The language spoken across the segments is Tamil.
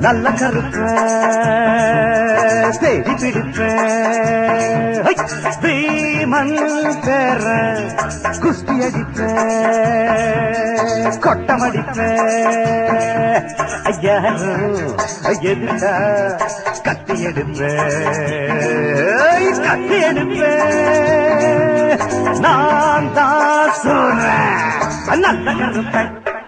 நல்ல கருப்ப தேடி பிடிப்ப ஹை! பீமன் பேர குஸ்தி அடிப்ப கொட்டமடிப்ப ஐயா எதுக்கா கத்தி எடுப்ப ஐ, கத்தி எடுப்ப நான் தான் சொல்றேன் நல்ல கருப்பேன்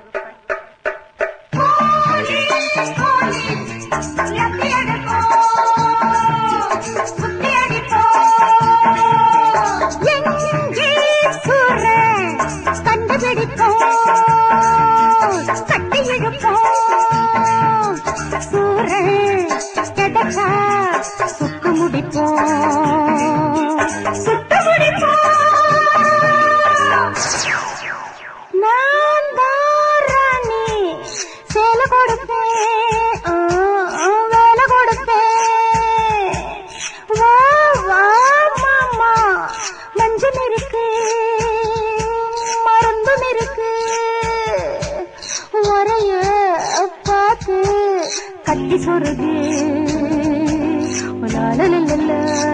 சுட்டு முடிப்போம் சுட்டு முடிப்போம் நான் தான் ராணி சேலை கொடுப்பேன் ஆ, ஆ, வேலை கொடுப்பேன் வா வா மாமா மஞ்சள் இருக்கு மருந்தும் இருக்கு வரைய பார்த்து கட்டி சொருகு லாலலலலா.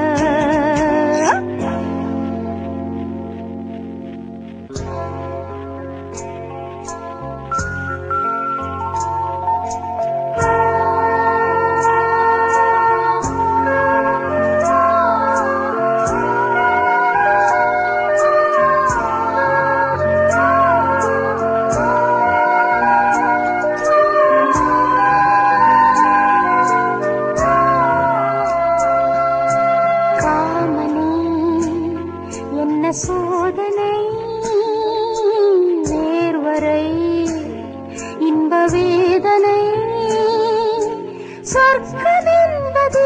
காமனே என்ன சோதனை நேர்வரை இன்ப வேதனை சொர்க்கமென்பது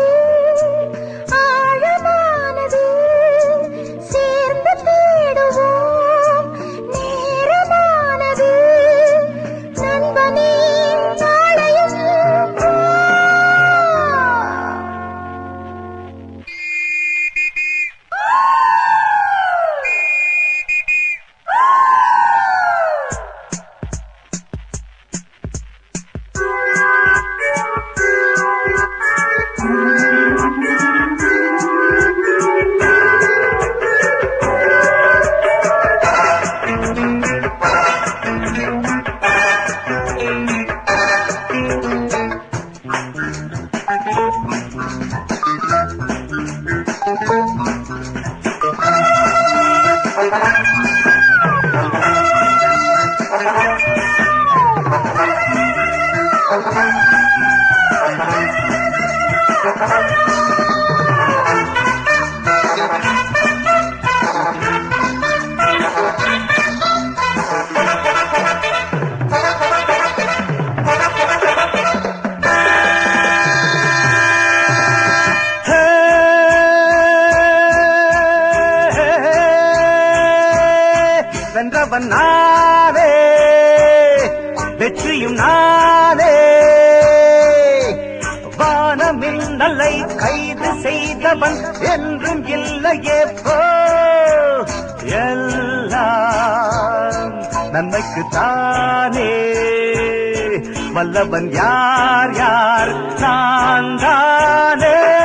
ஆழமானது சேர்ந்து தேடுவோம் நேரமானது நண்பனே நாளையும் வா. வென்றவன் நானே வெற்றியும் நானே வானமில் நல்லை கைது செய்தவன் என்றும் இல்லையே போ எல்லாம் நன்மைக்கு தானே வல்லவன் யார் யார் நான் தானே